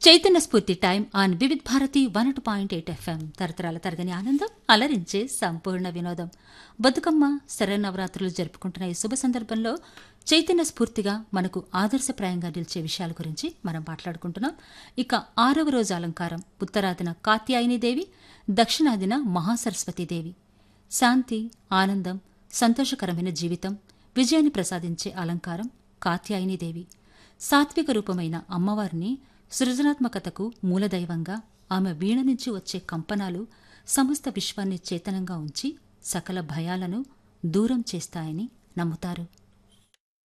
చైతన్య స్ఫూర్తి time on Vividh Bharati one two point eight FM తరతరాల తరగని ఆనందం అలరించే సంపూర్ణ వినోదం బతుకమ్మ శరన్నవరాత్రులు జరుపుకుంటున్న ఈ శుభ సందర్భంలో చైతన్య స్ఫూర్తిగా మనకు ఆదర్శప్రాయంగా నిలిచే విషయాల గురించి మనం మాట్లాడుకుంటున్నాం ఇక ఆరవ రోజు అలంకారం ఉత్తరాదిన కాత్యాయనిదేవి దక్షిణాదిన మహాసరస్వతీదేవి శాంతి ఆనందం సంతోషకరమైన జీవితం విజయాన్ని ప్రసాదించే అలంకారం కాత్యాయనిదేవి సాత్విక రూపమైన అమ్మవారిని సృజనాత్మకతకు మూలదైవంగా ఆమె వీణ నుంచి వచ్చే కంపనాలు సమస్త విశ్వాన్ని చేతనంగా ఉంచి సకల భయాలను దూరం చేస్తాయని నమ్ముతారు